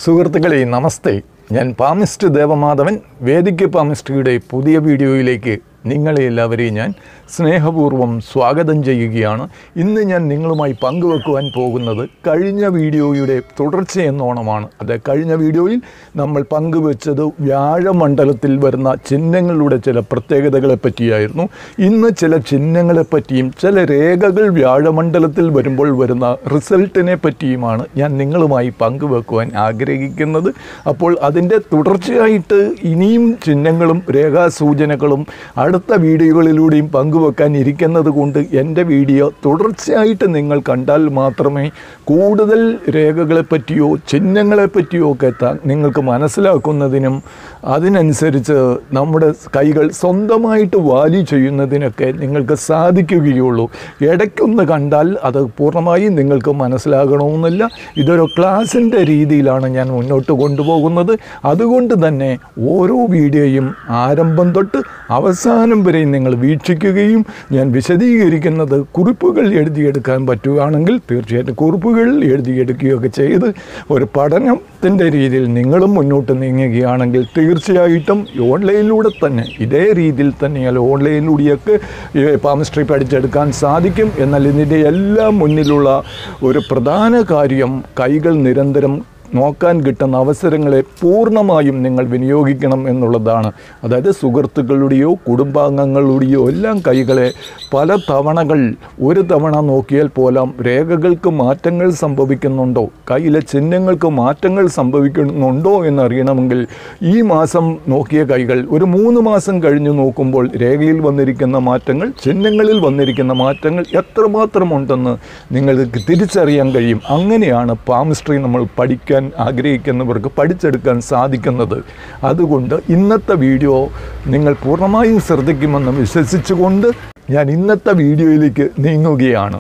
സുഹൃത്തുക്കളെ നമസ്തേ ഞാൻ പാമിസ്റ്റ് ദേവമാധവൻ വേദിക്ക് പാമിസ്റ്റിയുടെ പുതിയ വീഡിയോയിലേക്ക് നിങ്ങളെ എല്ലാവരെയും ഞാൻ സ്നേഹപൂർവ്വം സ്വാഗതം ചെയ്യുകയാണ് ഇന്ന് ഞാൻ നിങ്ങളുമായി പങ്കുവെക്കുവാൻ പോകുന്നത് കഴിഞ്ഞ വീഡിയോയുടെ തുടർച്ചയെന്നോണമാണ് അത് കഴിഞ്ഞ വീഡിയോയിൽ നമ്മൾ പങ്കുവെച്ചത് വ്യാഴമണ്ഡലത്തിൽ വരുന്ന ചിഹ്നങ്ങളുടെ ചില പ്രത്യേകതകളെ പറ്റിയായിരുന്നു ഇന്ന് ചില ചിഹ്നങ്ങളെ പറ്റിയും ചില രേഖകൾ വ്യാഴമണ്ഡലത്തിൽ വരുമ്പോൾ വരുന്ന റിസൾട്ടിനെ പറ്റിയുമാണ് ഞാൻ നിങ്ങളുമായി പങ്കുവെക്കുവാൻ ആഗ്രഹിക്കുന്നത് അപ്പോൾ അതിൻ്റെ തുടർച്ചയായിട്ട് ഇനിയും ചിഹ്നങ്ങളും രേഖാസൂചനകളും അടുത്ത വീഡിയോകളിലൂടെയും പങ്കുവെക്കാൻ ഇരിക്കുന്നത് കൊണ്ട് എൻ്റെ വീഡിയോ തുടർച്ചയായിട്ട് നിങ്ങൾ കണ്ടാൽ മാത്രമേ കൂടുതൽ രേഖകളെ പറ്റിയോ ചിഹ്നങ്ങളെ പറ്റിയോ ഒക്കെ ത- നിങ്ങൾക്ക് മനസ്സിലാക്കുന്നതിനും അതിനനുസരിച്ച് നമ്മുടെ കൈകൾ സ്വന്തമായിട്ട് വാലി ചെയ്യുന്നതിനൊക്കെ നിങ്ങൾക്ക് സാധിക്കുകയുള്ളൂ ഇടയ്ക്കൊന്ന് കണ്ടാൽ അത് പൂർണ്ണമായും നിങ്ങൾക്ക് മനസ്സിലാകണമെന്നില്ല ഇതൊരു ക്ലാസ്സിൻ്റെ രീതിയിലാണ് ഞാൻ മുന്നോട്ട് കൊണ്ടുപോകുന്നത് അതുകൊണ്ട് തന്നെ ഓരോ വീഡിയോയും ആരംഭം തൊട്ട് അവസാനം വരെയും നിങ്ങൾ വീക്ഷിക്കുകയും ഞാൻ വിശദീകരിക്കുന്നത് കുറിപ്പുകൾ എഴുതിയെടുക്കാൻ പറ്റുകയാണെങ്കിൽ തീർച്ചയായിട്ടും കുറിപ്പുകൾ എഴുതിയെടുക്കുകയൊക്കെ ചെയ്ത് ഒരു പഠനത്തിൻ്റെ രീതിയിൽ നിങ്ങളും മുന്നോട്ട് നീങ്ങുകയാണെങ്കിൽ തീർച്ചയായിട്ടും ഓൺലൈനിലൂടെ തന്നെ ഇതേ രീതിയിൽ തന്നെയാൽ ഓൺലൈനിലൂടെയൊക്കെ പാമിസ്ട്രി പഠിച്ചെടുക്കാൻ സാധിക്കും എന്നാൽ ഇതിൻ്റെ എല്ലാം മുന്നിലുള്ള ഒരു പ്രധാന കാര്യം കൈകൾ നിരന്തരം നോക്കാൻ കിട്ടുന്ന അവസരങ്ങളെ പൂർണ്ണമായും നിങ്ങൾ വിനിയോഗിക്കണം എന്നുള്ളതാണ് അതായത് സുഹൃത്തുക്കളുടെയോ കുടുംബാംഗങ്ങളുടെയോ എല്ലാം കൈകളെ പല തവണകൾ ഒരു തവണ നോക്കിയാൽ പോലും രേഖകൾക്ക് മാറ്റങ്ങൾ സംഭവിക്കുന്നുണ്ടോ കയ്യിലെ ചിഹ്നങ്ങൾക്ക് മാറ്റങ്ങൾ സംഭവിക്കുന്നുണ്ടോ എന്നറിയണമെങ്കിൽ ഈ മാസം നോക്കിയ കൈകൾ ഒരു മൂന്ന് മാസം കഴിഞ്ഞ് നോക്കുമ്പോൾ രേഖയിൽ വന്നിരിക്കുന്ന മാറ്റങ്ങൾ ചിഹ്നങ്ങളിൽ വന്നിരിക്കുന്ന മാറ്റങ്ങൾ എത്രമാത്രം ഉണ്ടെന്ന് നിങ്ങൾക്ക് തിരിച്ചറിയാൻ കഴിയും അങ്ങനെയാണ് പാമിസ്ട്രി നമ്മൾ പഠിക്കാൻ ആഗ്രഹിക്കുന്നവർക്ക് പഠിച്ചെടുക്കാൻ സാധിക്കുന്നത് അതുകൊണ്ട് ഇന്നത്തെ വീഡിയോ നിങ്ങൾ പൂർണ്ണമായും ശ്രദ്ധിക്കുമെന്ന് വിശ്വസിച്ചുകൊണ്ട് ഞാൻ ഇന്നത്തെ വീഡിയോയിലേക്ക് നീങ്ങുകയാണ്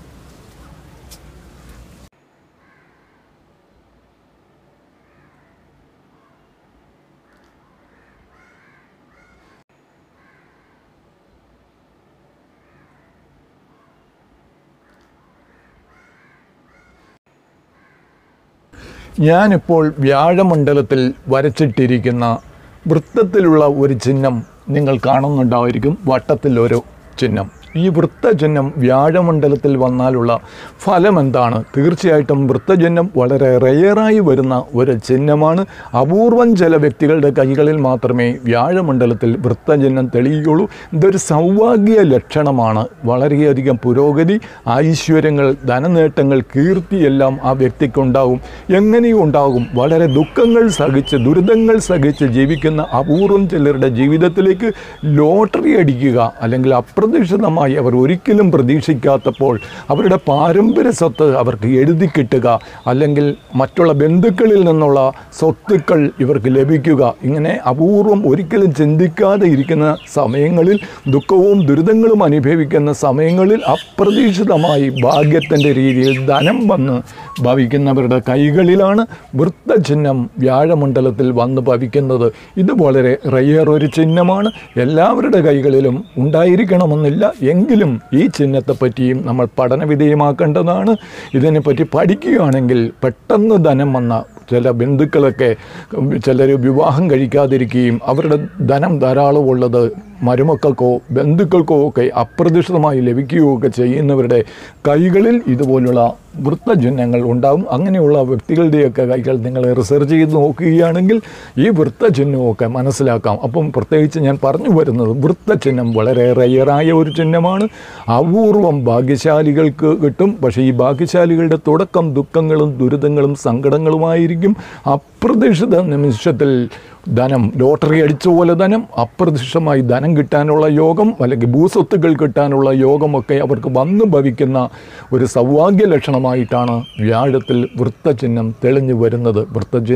ഞാനിപ്പോൾ വ്യാഴമണ്ഡലത്തിൽ വരച്ചിട്ടിരിക്കുന്ന വൃത്തത്തിലുള്ള ഒരു ചിഹ്നം നിങ്ങൾ കാണുന്നുണ്ടായിരിക്കും വട്ടത്തിൽ ഒരു ചിഹ്നം ഈ വൃത്തചിഹ്നം വ്യാഴമണ്ഡലത്തിൽ വന്നാലുള്ള ഫലം എന്താണ് തീർച്ചയായിട്ടും വൃത്തചിഹ്നം വളരെ റെയറായി വരുന്ന ഒരു ചിഹ്നമാണ് അപൂർവം ചില വ്യക്തികളുടെ കൈകളിൽ മാത്രമേ വ്യാഴമണ്ഡലത്തിൽ വൃത്തചിഹ്നം തെളിയുകയുള്ളൂ ഇതൊരു സൗഭാഗ്യ ലക്ഷണമാണ് വളരെയധികം പുരോഗതി ഐശ്വര്യങ്ങൾ ധനനേട്ടങ്ങൾ കീർത്തിയെല്ലാം ആ വ്യക്തിക്കുണ്ടാകും എങ്ങനെയും ഉണ്ടാകും വളരെ ദുഃഖങ്ങൾ സഹിച്ച് ദുരിതങ്ങൾ സഹിച്ച് ജീവിക്കുന്ന അപൂർവം ചിലരുടെ ജീവിതത്തിലേക്ക് ലോട്ടറി അടിക്കുക അല്ലെങ്കിൽ അപ്രതീക്ഷിതമായി അവർ ഒരിക്കലും പ്രതീക്ഷിക്കാത്തപ്പോൾ അവരുടെ പാരമ്പര്യ സ്വത്ത് അവർക്ക് എഴുതി കിട്ടുക അല്ലെങ്കിൽ മറ്റുള്ള ബന്ധുക്കളിൽ നിന്നുള്ള സ്വത്തുക്കൾ ഇവർക്ക് ലഭിക്കുക ഇങ്ങനെ അപൂർവം ഒരിക്കലും ചിന്തിക്കാതെ ഇരിക്കുന്ന സമയങ്ങളിൽ ദുഃഖവും ദുരിതങ്ങളും അനുഭവിക്കുന്ന സമയങ്ങളിൽ അപ്രതീക്ഷിതമായി ഭാഗ്യത്തിൻ്റെ രീതിയിൽ ധനം വന്ന് ഭവിക്കുന്നവരുടെ കൈകളിലാണ് വൃത്തചിഹ്നം വ്യാഴമണ്ഡലത്തിൽ വന്ന് ഭവിക്കുന്നത് ഇത് വളരെ റയർ ഒരു ചിഹ്നമാണ് എല്ലാവരുടെ കൈകളിലും ഉണ്ടായിരിക്കണമെന്നില്ല എങ്കിലും ഈ ചിഹ്നത്തെ പറ്റിയും നമ്മൾ പഠന വിധേയമാക്കേണ്ടതാണ് ഇതിനെപ്പറ്റി പഠിക്കുകയാണെങ്കിൽ പെട്ടെന്ന് ധനം വന്ന ചില ബന്ധുക്കളൊക്കെ ചിലർ വിവാഹം കഴിക്കാതിരിക്കുകയും അവരുടെ ധനം ധാരാളം ഉള്ളത് മരുമക്കൾക്കോ ബന്ധുക്കൾക്കോ ഒക്കെ അപ്രതീക്ഷിതമായി ലഭിക്കുകയോ ഒക്കെ ചെയ്യുന്നവരുടെ കൈകളിൽ ഇതുപോലുള്ള വൃത്തചിഹ്നങ്ങൾ ഉണ്ടാകും അങ്ങനെയുള്ള വ്യക്തികളുടെയൊക്കെ കൈകൾ നിങ്ങൾ റിസർച്ച് ചെയ്ത് നോക്കുകയാണെങ്കിൽ ഈ വൃത്തചിഹ്നമൊക്കെ മനസ്സിലാക്കാം അപ്പം പ്രത്യേകിച്ച് ഞാൻ പറഞ്ഞു വരുന്നത് വൃത്തചിഹ്നം വളരെ റയറായ ഒരു ചിഹ്നമാണ് അപൂർവം ഭാഗ്യശാലികൾക്ക് കിട്ടും പക്ഷേ ഈ ഭാഗ്യശാലികളുടെ തുടക്കം ദുഃഖങ്ങളും ദുരിതങ്ങളും സങ്കടങ്ങളുമായിരിക്കും അപ്രതീക്ഷിത നിമിഷത്തിൽ ധനം ലോട്ടറി അടിച്ച പോലെ ധനം അപ്രതീക്ഷിതമായി ധനം കിട്ടാനുള്ള യോഗം അല്ലെങ്കിൽ ഭൂസ്വത്തുക്കൾ കിട്ടാനുള്ള യോഗമൊക്കെ അവർക്ക് വന്നു ഭവിക്കുന്ന ഒരു സൗഭാഗ്യ ലക്ഷണമായിട്ടാണ് വ്യാഴത്തിൽ വൃത്തചിഹ്നം തെളിഞ്ഞു വരുന്നത് വൃത്തചിഹ്നം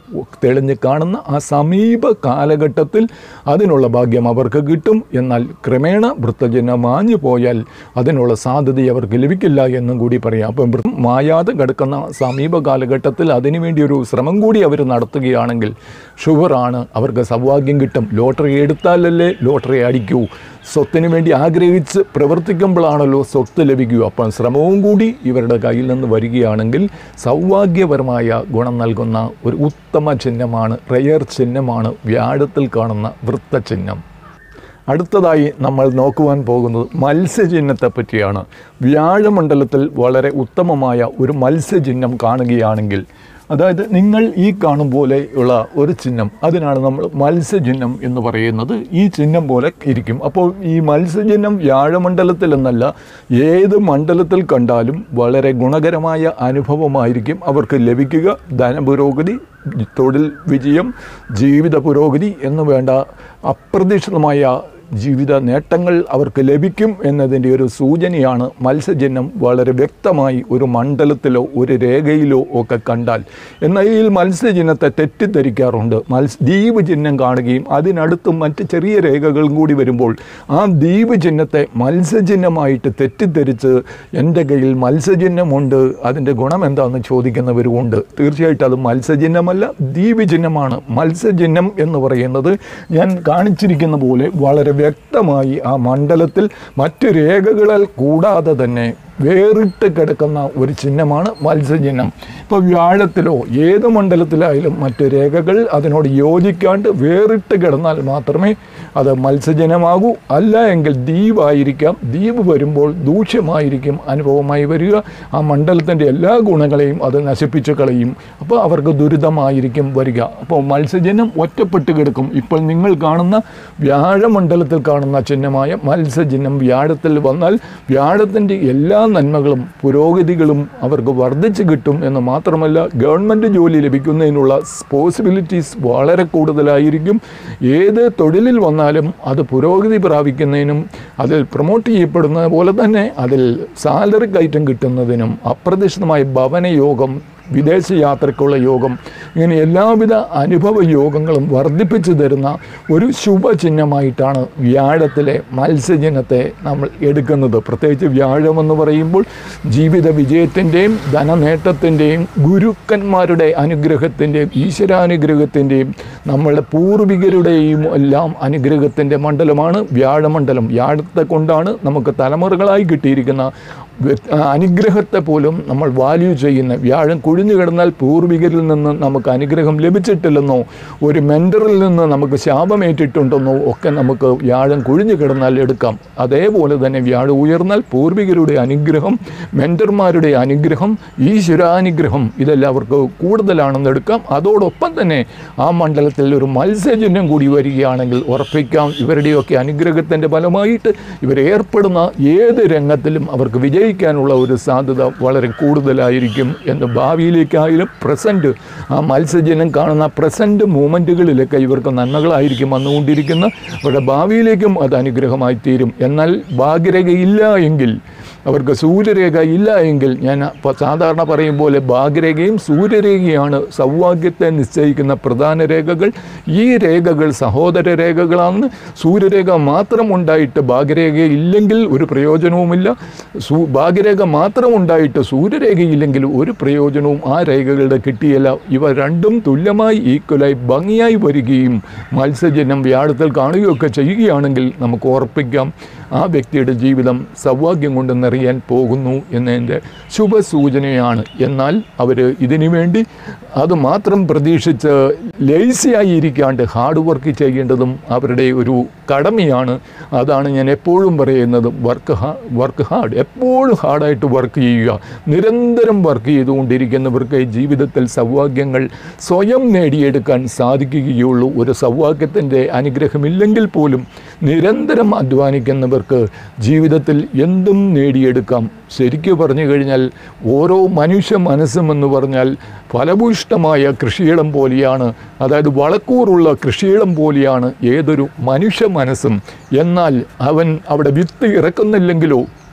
തെളിഞ്ഞ് കാണുന്ന ആ സമീപ കാലഘട്ടത്തിൽ അതിനുള്ള ഭാഗ്യം അവർക്ക് കിട്ടും എന്നാൽ ക്രമേണ വൃത്തജന്യം മാഞ്ഞു പോയാൽ അതിനുള്ള സാധ്യത അവർക്ക് ലഭിക്കില്ല എന്നും കൂടി പറയാം അപ്പം വൃത്തം മായാതെ കിടക്കുന്ന സമീപ കാലഘട്ടത്തിൽ അതിനുവേണ്ടി ഒരു ശ്രമം കൂടി അവർ നടത്തുകയാണെങ്കിൽ ഷുഗറാണ് അവർക്ക് സൗഭാഗ്യം കിട്ടും ലോട്ടറി എടുത്താലല്ലേ ലോട്ടറി അടിക്കൂ സ്വത്തിന് വേണ്ടി ആഗ്രഹിച്ച് പ്രവർത്തിക്കുമ്പോഴാണല്ലോ സ്വത്ത് ലഭിക്കുക അപ്പം ശ്രമവും കൂടി ഇവരുടെ കയ്യിൽ നിന്ന് വരികയാണെങ്കിൽ സൗഭാഗ്യപരമായ ഗുണം നൽകുന്ന ഒരു ഉത്തമ ചിഹ്നമാണ് റെയർ ചിഹ്നമാണ് വ്യാഴത്തിൽ കാണുന്ന വൃത്തചിഹ്നം അടുത്തതായി നമ്മൾ നോക്കുവാൻ പോകുന്നത് മത്സ്യചിഹ്നത്തെ പറ്റിയാണ് വ്യാഴമണ്ഡലത്തിൽ വളരെ ഉത്തമമായ ഒരു മത്സ്യചിഹ്നം കാണുകയാണെങ്കിൽ അതായത് നിങ്ങൾ ഈ കാണും പോലെയുള്ള ഒരു ചിഹ്നം അതിനാണ് നമ്മൾ മത്സ്യചിഹ്നം എന്ന് പറയുന്നത് ഈ ചിഹ്നം പോലെ ഇരിക്കും അപ്പോൾ ഈ മത്സ്യചിഹ്നം വ്യാഴമണ്ഡലത്തിൽ എന്നല്ല ഏത് മണ്ഡലത്തിൽ കണ്ടാലും വളരെ ഗുണകരമായ അനുഭവമായിരിക്കും അവർക്ക് ലഭിക്കുക ധനപുരോഗതി തൊഴിൽ വിജയം ജീവിത പുരോഗതി എന്ന് വേണ്ട അപ്രതീക്ഷിതമായ ജീവിത നേട്ടങ്ങൾ അവർക്ക് ലഭിക്കും എന്നതിൻ്റെ ഒരു സൂചനയാണ് മത്സ്യചിഹ്നം വളരെ വ്യക്തമായി ഒരു മണ്ഡലത്തിലോ ഒരു രേഖയിലോ ഒക്കെ കണ്ടാൽ എന്നാൽ ഈ മത്സ്യചിഹ്നത്തെ തെറ്റിദ്ധരിക്കാറുണ്ട് മത്സ്യ ദ്വീപ് ചിഹ്നം കാണുകയും അതിനടുത്ത് മറ്റ് ചെറിയ രേഖകളും കൂടി വരുമ്പോൾ ആ ദ്വീപ് ചിഹ്നത്തെ മത്സ്യചിഹ്നമായിട്ട് തെറ്റിദ്ധരിച്ച് എൻ്റെ കയ്യിൽ മത്സ്യചിഹ്നമുണ്ട് അതിൻ്റെ ഗുണം എന്താണെന്ന് ചോദിക്കുന്നവരുമുണ്ട് തീർച്ചയായിട്ടും അത് മത്സ്യചിഹ്നമല്ല ദ്വീപ് ചിഹ്നമാണ് മത്സ്യചിഹ്നം എന്ന് പറയുന്നത് ഞാൻ കാണിച്ചിരിക്കുന്ന പോലെ വളരെ വ്യക്തമായി ആ മണ്ഡലത്തിൽ മറ്റു രേഖകളാൽ കൂടാതെ തന്നെ വേറിട്ട് കിടക്കുന്ന ഒരു ചിഹ്നമാണ് മത്സ്യചിഹ്നം ഇപ്പോൾ വ്യാഴത്തിലോ ഏത് മണ്ഡലത്തിലായാലും മറ്റു രേഖകൾ അതിനോട് യോജിക്കാണ്ട് വേറിട്ട് കിടന്നാൽ മാത്രമേ അത് മത്സ്യജനമാകൂ അല്ല എങ്കിൽ ദ്വീപായിരിക്കാം ദ്വീപ് വരുമ്പോൾ ദൂഷ്യമായിരിക്കും അനുഭവമായി വരിക ആ മണ്ഡലത്തിൻ്റെ എല്ലാ ഗുണങ്ങളെയും അത് നശിപ്പിച്ചു കളയും അപ്പോൾ അവർക്ക് ദുരിതമായിരിക്കും വരിക അപ്പോൾ മത്സ്യജനം ഒറ്റപ്പെട്ട് കിടക്കും ഇപ്പോൾ നിങ്ങൾ കാണുന്ന വ്യാഴമണ്ഡലത്തിൽ കാണുന്ന ചിഹ്നമായ മത്സ്യചിഹ്നം വ്യാഴത്തിൽ വന്നാൽ വ്യാഴത്തിൻ്റെ എല്ലാ നന്മകളും പുരോഗതികളും അവർക്ക് വർദ്ധിച്ചു കിട്ടും എന്ന് മാത്രമല്ല ഗവൺമെൻറ് ജോലി ലഭിക്കുന്നതിനുള്ള പോസിബിലിറ്റീസ് വളരെ കൂടുതലായിരിക്കും ഏത് തൊഴിലിൽ വന്നാലും അത് പുരോഗതി പ്രാപിക്കുന്നതിനും അതിൽ പ്രൊമോട്ട് ചെയ്യപ്പെടുന്നത് പോലെ തന്നെ അതിൽ സാലറി കയറ്റം കിട്ടുന്നതിനും അപ്രതീക്ഷിതമായ ഭവനയോഗം വിദേശ യാത്രയ്ക്കുള്ള യോഗം ഇങ്ങനെ എല്ലാവിധ അനുഭവ യോഗങ്ങളും വർദ്ധിപ്പിച്ചു തരുന്ന ഒരു ശുഭചിഹ്നമായിട്ടാണ് വ്യാഴത്തിലെ മത്സ്യചിഹ്നത്തെ നമ്മൾ എടുക്കുന്നത് പ്രത്യേകിച്ച് വ്യാഴമെന്ന് പറയുമ്പോൾ ജീവിത വിജയത്തിൻ്റെയും ധനനേട്ടത്തിൻ്റെയും ഗുരുക്കന്മാരുടെ അനുഗ്രഹത്തിൻ്റെയും ഈശ്വരാനുഗ്രഹത്തിൻ്റെയും നമ്മളുടെ പൂർവികരുടെയും എല്ലാം അനുഗ്രഹത്തിൻ്റെ മണ്ഡലമാണ് വ്യാഴമണ്ഡലം വ്യാഴത്തെ കൊണ്ടാണ് നമുക്ക് തലമുറകളായി കിട്ടിയിരിക്കുന്ന വ്യ- അനുഗ്രഹത്തെ പോലും നമ്മൾ വാല്യൂ ചെയ്യുന്ന വ്യാഴം കുഴിഞ്ഞു കിടന്നാൽ പൂർവികരിൽ നിന്ന് നമുക്ക് അനുഗ്രഹം ലഭിച്ചിട്ടില്ലെന്നോ ഒരു മെൻറ്ററിൽ നിന്ന് നമുക്ക് ശാപമേറ്റിട്ടുണ്ടെന്നോ ഒക്കെ നമുക്ക് വ്യാഴം കുഴിഞ്ഞു കിടന്നാൽ എടുക്കാം അതേപോലെ തന്നെ വ്യാഴം ഉയർന്നാൽ പൂർവികരുടെ അനുഗ്രഹം മെൻറ്റർമാരുടെ അനുഗ്രഹം ഈശ്വരാനുഗ്രഹം ഇതെല്ലാം അവർക്ക് കൂടുതലാണെന്ന് എടുക്കാം അതോടൊപ്പം തന്നെ ആ മണ്ഡലത്തിൽ ഒരു മത്സ്യചിഹ്നം കൂടി വരികയാണെങ്കിൽ ഉറപ്പിക്കാം ഇവരുടെയൊക്കെ അനുഗ്രഹത്തിൻ്റെ ഫലമായിട്ട് ഇവർ ഏർപ്പെടുന്ന ഏത് രംഗത്തിലും അവർക്ക് വിജയിക്കാനുള്ള ഒരു സാധ്യത വളരെ കൂടുതലായിരിക്കും എന്ന് ഭാവിയിലേക്കായാലും പ്രസൻറ്റ് ആ മത്സ്യജനം കാണുന്ന പ്രസൻറ്റ് മൂമെൻറ്റുകളിലൊക്കെ ഇവർക്ക് നന്മകളായിരിക്കും വന്നുകൊണ്ടിരിക്കുന്ന അവരുടെ ഭാവിയിലേക്കും അത് അനുഗ്രഹമായി തീരും എന്നാൽ ഭാഗ്യരേഖയില്ല എങ്കിൽ അവർക്ക് സൂര്യരേഖ ഇല്ല എങ്കിൽ ഞാൻ ഇപ്പോൾ സാധാരണ പറയും പോലെ ഭാഗ്യരേഖയും സൂര്യരേഖയാണ് സൗഭാഗ്യത്തെ നിശ്ചയിക്കുന്ന പ്രധാന രേഖകൾ ഈ രേഖകൾ സഹോദര രേഖകളാണ് സൂര്യരേഖ മാത്രം ഉണ്ടായിട്ട് ഭാഗ്യരേഖ ഇല്ലെങ്കിൽ ഒരു പ്രയോജനവുമില്ല സൂ ഭാഗ്യരേഖ മാത്രം ഉണ്ടായിട്ട് സൂര്യരേഖ ഇല്ലെങ്കിൽ ഒരു പ്രയോജനവും ആ രേഖകളുടെ കിട്ടിയില്ല ഇവ രണ്ടും തുല്യമായി ഈക്വലായി ഭംഗിയായി വരികയും മത്സ്യജന്യം വ്യാഴത്തിൽ കാണുകയൊക്കെ ചെയ്യുകയാണെങ്കിൽ നമുക്ക് ഉറപ്പിക്കാം ആ വ്യക്തിയുടെ ജീവിതം സൗഭാഗ്യം കൊണ്ട് നിറയാൻ പോകുന്നു എന്നതിൻ്റെ ശുഭസൂചനയാണ് എന്നാൽ അവർ ഇതിനു വേണ്ടി അത് മാത്രം പ്രതീക്ഷിച്ച് ലേസിയായി ഇരിക്കാണ്ട് ഹാർഡ് വർക്ക് ചെയ്യേണ്ടതും അവരുടെ ഒരു കടമയാണ് അതാണ് ഞാൻ എപ്പോഴും പറയുന്നത് വർക്ക് വർക്ക് ഹാർഡ് എപ്പോഴും ഹാർഡായിട്ട് വർക്ക് ചെയ്യുക നിരന്തരം വർക്ക് ചെയ്തുകൊണ്ടിരിക്കുന്നവർക്ക് ജീവിതത്തിൽ സൗഭാഗ്യങ്ങൾ സ്വയം നേടിയെടുക്കാൻ സാധിക്കുകയുള്ളൂ ഒരു സൗഭാഗ്യത്തിൻ്റെ അനുഗ്രഹമില്ലെങ്കിൽ പോലും നിരന്തരം അധ്വാനിക്കുന്നവർക്ക് ജീവിതത്തിൽ എന്തും നേടിയെടുക്കാം ശരിക്കു പറഞ്ഞു കഴിഞ്ഞാൽ ഓരോ മനുഷ്യ മനസ്സും എന്ന് പറഞ്ഞാൽ ഫലഭൂയിഷ്ടമായ കൃഷിയിടം പോലെയാണ് അതായത് വളക്കൂറുള്ള കൃഷിയിടം പോലെയാണ് ഏതൊരു മനുഷ്യ മനസ്സും എന്നാൽ അവൻ അവിടെ വിത്ത് ഇറക്കുന്നില്ലെങ്കിലോ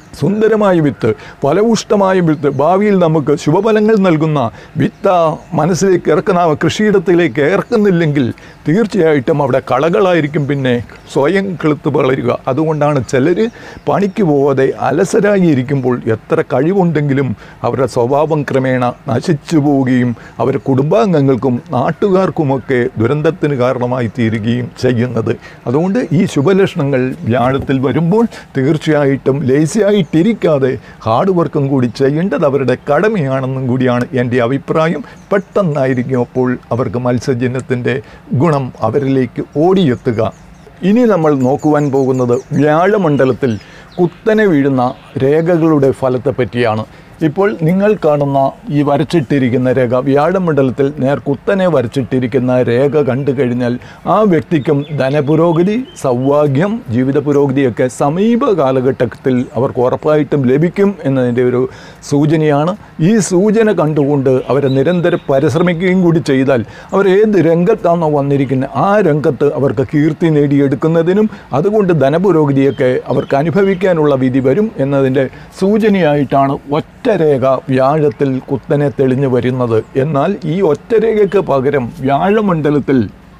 സുന്ദരമായ വിത്ത് ഫലപുഷ്ടമായ വിത്ത് ഭാവിയിൽ നമുക്ക് ശുഭഫലങ്ങൾ നൽകുന്ന വിത്ത മനസ്സിലേക്ക് ഇറക്കുന്ന കൃഷിയിടത്തിലേക്ക് ഇറക്കുന്നില്ലെങ്കിൽ തീർച്ചയായിട്ടും അവിടെ കളകളായിരിക്കും പിന്നെ സ്വയം കിളുത്ത് വളരുക അതുകൊണ്ടാണ് ചിലർ പണിക്ക് പോവാതെ അലസരായി ഇരിക്കുമ്പോൾ എത്ര കഴിവുണ്ടെങ്കിലും അവരുടെ സ്വഭാവം ക്രമേണ നശിച്ചു പോവുകയും അവരുടെ കുടുംബാംഗങ്ങൾക്കും നാട്ടുകാർക്കുമൊക്കെ ദുരന്തത്തിന് കാരണമായി തീരുകയും ചെയ്യുന്നത് അതുകൊണ്ട് ഈ ശുഭലക്ഷണങ്ങൾ വ്യാഴത്തിൽ വരുമ്പോൾ തീർച്ചയായിട്ടും ലേസിയായിട്ടിരിക്കാതെ ഹാർഡ് വർക്കും കൂടി ചെയ്യേണ്ടത് അവരുടെ കടമയാണെന്നും കൂടിയാണ് എൻ്റെ അഭിപ്രായം പെട്ടെന്നായിരിക്കും അപ്പോൾ അവർക്ക് മത്സ്യജന്യത്തിൻ്റെ ഗുണം അവരിലേക്ക് ഓടിയെത്തുക ഇനി നമ്മൾ നോക്കുവാൻ പോകുന്നത് വ്യാഴമണ്ഡലത്തിൽ കുത്തനെ വീഴുന്ന രേഖകളുടെ ഫലത്തെ പറ്റിയാണ് ഇപ്പോൾ നിങ്ങൾ കാണുന്ന ഈ വരച്ചിട്ടിരിക്കുന്ന രേഖ വ്യാഴമണ്ഡലത്തിൽ നേർ കുത്തനെ വരച്ചിട്ടിരിക്കുന്ന രേഖ കണ്ടു കഴിഞ്ഞാൽ ആ വ്യക്തിക്കും ധനപുരോഗതി സൗഭാഗ്യം ജീവിത പുരോഗതിയൊക്കെ സമീപ കാലഘട്ടത്തിൽ അവർക്ക് ഉറപ്പായിട്ടും ലഭിക്കും എന്നതിൻ്റെ ഒരു സൂചനയാണ് ഈ സൂചന കണ്ടുകൊണ്ട് അവരെ നിരന്തരം പരിശ്രമിക്കുകയും കൂടി ചെയ്താൽ അവർ ഏത് രംഗത്താണോ വന്നിരിക്കുന്നത് ആ രംഗത്ത് അവർക്ക് കീർത്തി നേടിയെടുക്കുന്നതിനും അതുകൊണ്ട് ധനപുരോഗതിയൊക്കെ അവർക്ക് അനുഭവിക്കാനുള്ള വിധി വരും എന്നതിൻ്റെ സൂചനയായിട്ടാണ് ഒറ്റരേഖ വ്യാഴത്തിൽ കുത്തനെ തെളിഞ്ഞു വരുന്നത് എന്നാൽ ഈ ഒറ്റരേഖയ്ക്ക് പകരം വ്യാഴമണ്ഡലത്തിൽ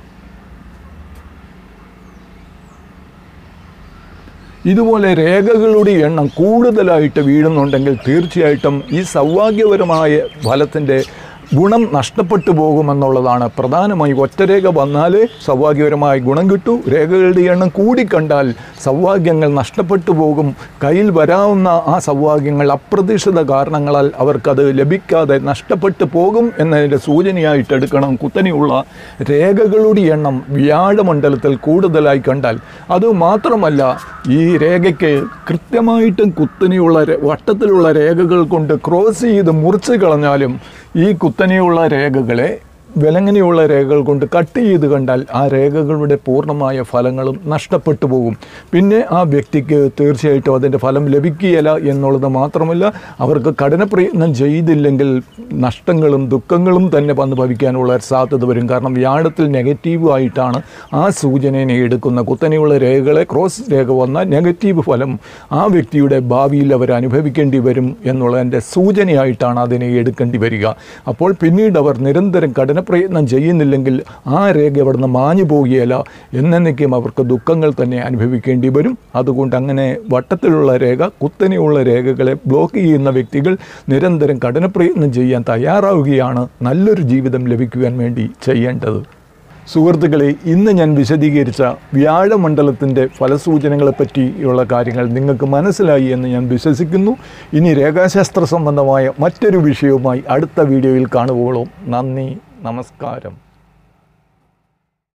ഇതുപോലെ രേഖകളുടെ എണ്ണം കൂടുതലായിട്ട് വീഴുന്നുണ്ടെങ്കിൽ തീർച്ചയായിട്ടും ഈ സൗഭാഗ്യപരമായ ഫലത്തിൻ്റെ ഗുണം നഷ്ടപ്പെട്ടു പോകുമെന്നുള്ളതാണ് പ്രധാനമായി ഒറ്റരേഖ വന്നാലേ സൗഭാഗ്യപരമായ ഗുണം കിട്ടൂ രേഖകളുടെ എണ്ണം കൂടിക്കണ്ടാൽ സൗഭാഗ്യങ്ങൾ നഷ്ടപ്പെട്ടു പോകും കയ്യിൽ വരാവുന്ന ആ സൗഭാഗ്യങ്ങൾ അപ്രതീക്ഷിത കാരണങ്ങളാൽ അവർക്കത് ലഭിക്കാതെ നഷ്ടപ്പെട്ടു പോകും എന്നതിൻ്റെ സൂചനയായിട്ട് എടുക്കണം കുത്തനെയുള്ള രേഖകളുടെ എണ്ണം വ്യാഴമണ്ഡലത്തിൽ കൂടുതലായി കണ്ടാൽ അതുമാത്രമല്ല ഈ രേഖയ്ക്ക് കൃത്യമായിട്ടും കുത്തനെയുള്ള രെ- വട്ടത്തിലുള്ള രേഖകൾ കൊണ്ട് ക്രോസ് ചെയ്ത് മുറിച്ച് കളഞ്ഞാലും ഈ കുത്തനെയുള്ള രേഖകളെ വിലങ്ങനെയുള്ള രേഖകൾ കൊണ്ട് കട്ട് ചെയ്ത് കണ്ടാൽ ആ രേഖകളുടെ പൂർണ്ണമായ ഫലങ്ങളും നഷ്ടപ്പെട്ടു പോകും പിന്നെ ആ വ്യക്തിക്ക് തീർച്ചയായിട്ടും അതിൻ്റെ ഫലം ലഭിക്കുകയില്ല എന്നുള്ളത് മാത്രമല്ല അവർക്ക് കഠിന പ്രയത്നം ചെയ്തില്ലെങ്കിൽ നഷ്ടങ്ങളും ദുഃഖങ്ങളും തന്നെ വന്ന് ഭവിക്കാനുള്ള സാധ്യത വരും കാരണം വ്യാഴത്തിൽ നെഗറ്റീവ് ആയിട്ടാണ് ആ സൂചനയെ എടുക്കുന്ന കുത്തനെയുള്ള രേഖകളെ ക്രോസ് രേഖ വന്നാൽ നെഗറ്റീവ് ഫലം ആ വ്യക്തിയുടെ ഭാവിയിൽ അവർ അനുഭവിക്കേണ്ടി വരും എന്നുള്ളതിൻ്റെ സൂചനയായിട്ടാണ് അതിനെ എടുക്കേണ്ടി വരിക അപ്പോൾ പിന്നീട് അവർ നിരന്തരം കഠിന പ്രയത്നം ചെയ്യുന്നില്ലെങ്കിൽ ആ രേഖ അവിടുന്ന് മാഞ്ഞു പോവുകയില്ല എന്നേക്കും അവർക്ക് ദുഃഖങ്ങൾ തന്നെ അനുഭവിക്കേണ്ടി വരും അതുകൊണ്ട് അങ്ങനെ വട്ടത്തിലുള്ള രേഖ കുത്തനെയുള്ള രേഖകളെ ബ്ലോക്ക് ചെയ്യുന്ന വ്യക്തികൾ നിരന്തരം കഠിന പ്രയത്നം ചെയ്യാൻ തയ്യാറാവുകയാണ് നല്ലൊരു ജീവിതം ലഭിക്കുവാൻ വേണ്ടി ചെയ്യേണ്ടത് സുഹൃത്തുക്കളെ ഇന്ന് ഞാൻ വിശദീകരിച്ച വ്യാഴമണ്ഡലത്തിൻ്റെ ഫലസൂചനകളെ പറ്റിയുള്ള കാര്യങ്ങൾ നിങ്ങൾക്ക് മനസ്സിലായി എന്ന് ഞാൻ വിശ്വസിക്കുന്നു ഇനി രേഖാശാസ്ത്ര സംബന്ധമായ മറ്റൊരു വിഷയവുമായി അടുത്ത വീഡിയോയിൽ കാണുവോളും നന്ദി നമസ്കാരം